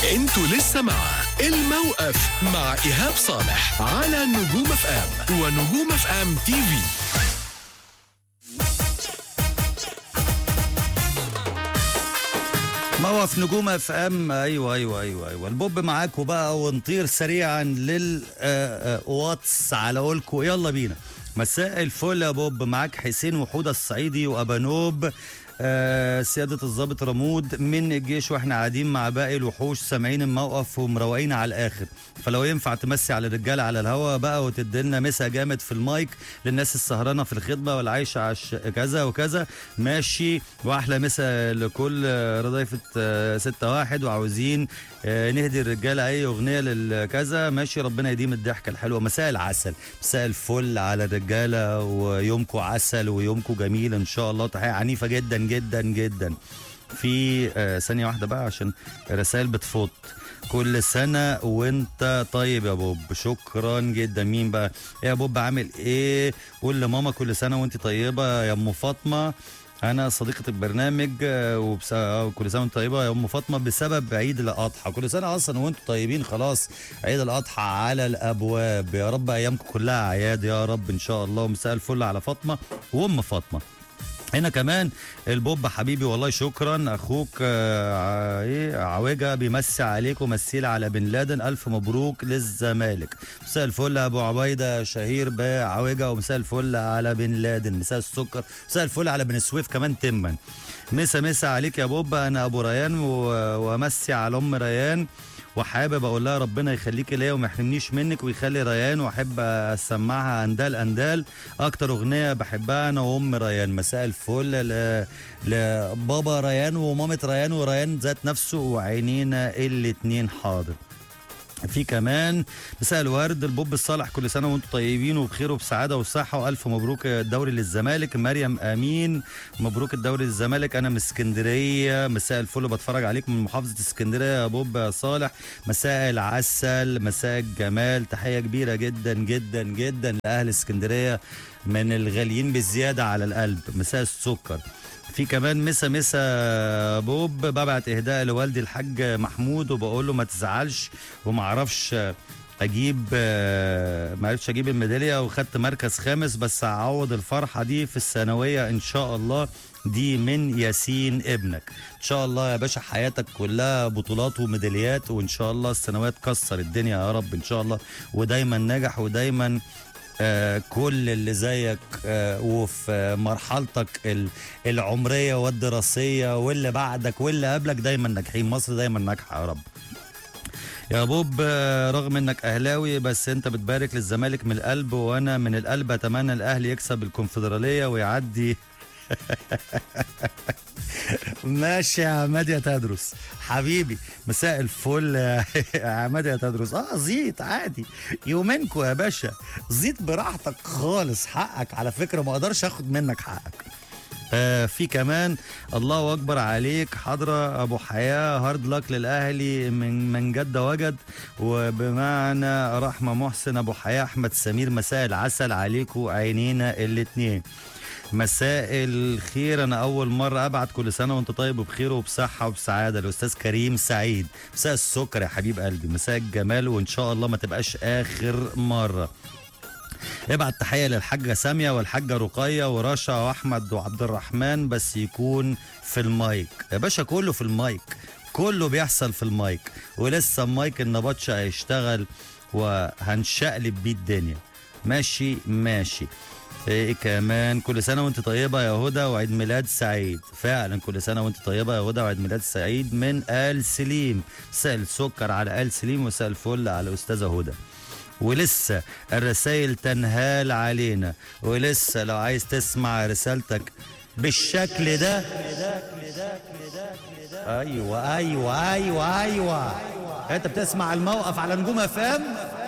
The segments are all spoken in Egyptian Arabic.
انتوا لسه مع الموقف مع ايهاب صالح على نجوم اف ام ونجوم اف ام تي في موقف نجوم اف ام ايوه ايوه ايوه ايوه البوب معاكم بقى ونطير سريعا للواتس على قولكم يلا بينا مساء الفل يا بوب معاك حسين وحوده الصعيدي وابانوب آه سيادة الضابط رمود من الجيش واحنا قاعدين مع باقي الوحوش سامعين الموقف ومروقين على الاخر فلو ينفع تمسي على الرجاله على الهوا بقى وتديلنا مسا جامد في المايك للناس السهرانه في الخدمه والعايشه عش كذا وكذا ماشي واحلى مسا لكل رضيفه آه، ستة واحد وعاوزين آه، نهدي الرجاله اي اغنيه للكذا ماشي ربنا يديم الضحكه الحلوه مساء العسل مساء الفل على الرجاله ويومكم عسل ويومكم جميل ان شاء الله تحيه عنيفه جدا جدا جدا في آه، ثانيه واحده بقى عشان الرسائل بتفوت كل سنة وانت طيب يا بوب شكرا جدا مين بقى يا بوب عامل ايه قول لماما كل سنة وانت طيبة يا ام فاطمة انا صديقة البرنامج آه، وبس... آه، كل سنة وانت طيبة يا ام فاطمة بسبب عيد الاضحى كل سنة اصلا وانتم طيبين خلاص عيد الاضحى على الابواب يا رب ايامكم كلها اعياد يا رب ان شاء الله ومساء الفل على فاطمة وام فاطمة هنا كمان البوب حبيبي والله شكرا اخوك آه، ع- ايه عوجه بيمسي عليك ومسيل على بن لادن الف مبروك للزمالك مساء الفل يا ابو عبيده شهير بعوجه ومساء الفل على بن لادن مساء السكر مساء الفل على بن سويف كمان تما مسا مسا عليك يا بوب انا ابو ريان و- وامسي على ام ريان وحابب اقول لها ربنا يخليكي ليا وما يحرمنيش منك ويخلي ريان واحب اسمعها اندال اندال اكتر اغنيه بحبها انا وام ريان مساء الفل ل... لبابا ريان ومامة ريان وريان ذات نفسه وعينينا الاتنين حاضر في كمان مساء الورد البوب الصالح كل سنه وانتم طيبين وبخير وبسعاده وصحه والف مبروك الدوري للزمالك مريم امين مبروك الدوري للزمالك انا من اسكندريه مساء الفل بتفرج عليك من محافظه اسكندريه يا بوب يا صالح مساء العسل مساء الجمال تحيه كبيره جدا جدا جدا لاهل اسكندريه من الغاليين بالزياده على القلب مساء السكر في كمان مسا مسا بوب ببعت اهداء لوالدي الحاج محمود وبقول له ما تزعلش وما اعرفش اجيب آه، ما عرفتش اجيب الميداليه وخدت مركز خامس بس هعوض الفرحه دي في الثانويه ان شاء الله دي من ياسين ابنك ان شاء الله يا باشا حياتك كلها بطولات وميداليات وان شاء الله الثانويه تكسر الدنيا يا رب ان شاء الله ودايما ناجح ودايما آه، كل اللي زيك آه، وفي آه، مرحلتك ال- العمريه والدراسيه واللي بعدك واللي قبلك دايما ناجحين مصر دايما ناجحه يا رب يا بوب آه، رغم انك اهلاوي بس انت بتبارك للزمالك من القلب وانا من القلب اتمنى الاهلي يكسب الكونفدراليه ويعدي ماشي يا عماد يا تدرس حبيبي مساء الفل يا عماد يا تدرس اه زيت عادي يومينكو يا باشا زيت براحتك خالص حقك على فكره ما اقدرش اخد منك حقك آه في كمان الله اكبر عليك حضره ابو حياه هارد لك للاهلي من من جد وجد وبمعنى رحمه محسن ابو حياه احمد سمير مساء العسل عليكم عينينا الاتنين مساء الخير انا اول مره ابعت كل سنه وانت طيب وبخير وبصحه وبسعاده الاستاذ كريم سعيد مساء السكر يا حبيب قلبي مساء الجمال وان شاء الله ما تبقاش اخر مره ابعت تحيه للحاجه ساميه والحاجه رقيه ورشا واحمد وعبد الرحمن بس يكون في المايك يا باشا كله في المايك كله بيحصل في المايك ولسه المايك النبطشه هيشتغل وهنشقلب بيه الدنيا ماشي ماشي ايه كمان كل سنه وانت طيبه يا هدى وعيد ميلاد سعيد فعلا كل سنه وانت طيبه يا هدى وعيد ميلاد سعيد من ال سليم مساء السكر على ال سليم ومساء الفل على استاذه هدى ولسه الرسائل تنهال علينا ولسه لو عايز تسمع رسالتك بالشكل ده ايوه ايوه ايوه ايوه انت بتسمع الموقف على نجوم افام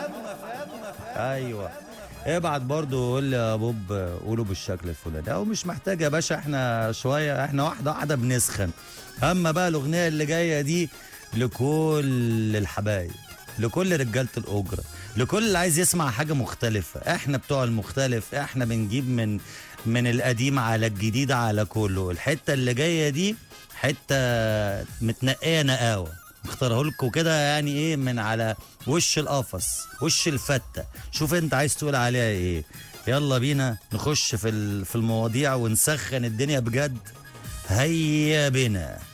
ايوه ابعت برضو وقول لي يا بوب قولوا بالشكل الفلاني او مش محتاج يا باشا احنا شويه احنا واحده واحده بنسخن اما بقى الاغنيه اللي جايه دي لكل الحبايب لكل رجاله الاجره لكل اللي عايز يسمع حاجه مختلفه احنا بتوع المختلف احنا بنجيب من من القديم على الجديد على كله الحته اللي جايه دي حته متنقيه نقاوه اختاره لكم كده يعني ايه من على وش القفص وش الفتة شوف انت عايز تقول عليها ايه يلا بينا نخش في ال- في المواضيع ونسخن الدنيا بجد هيا بنا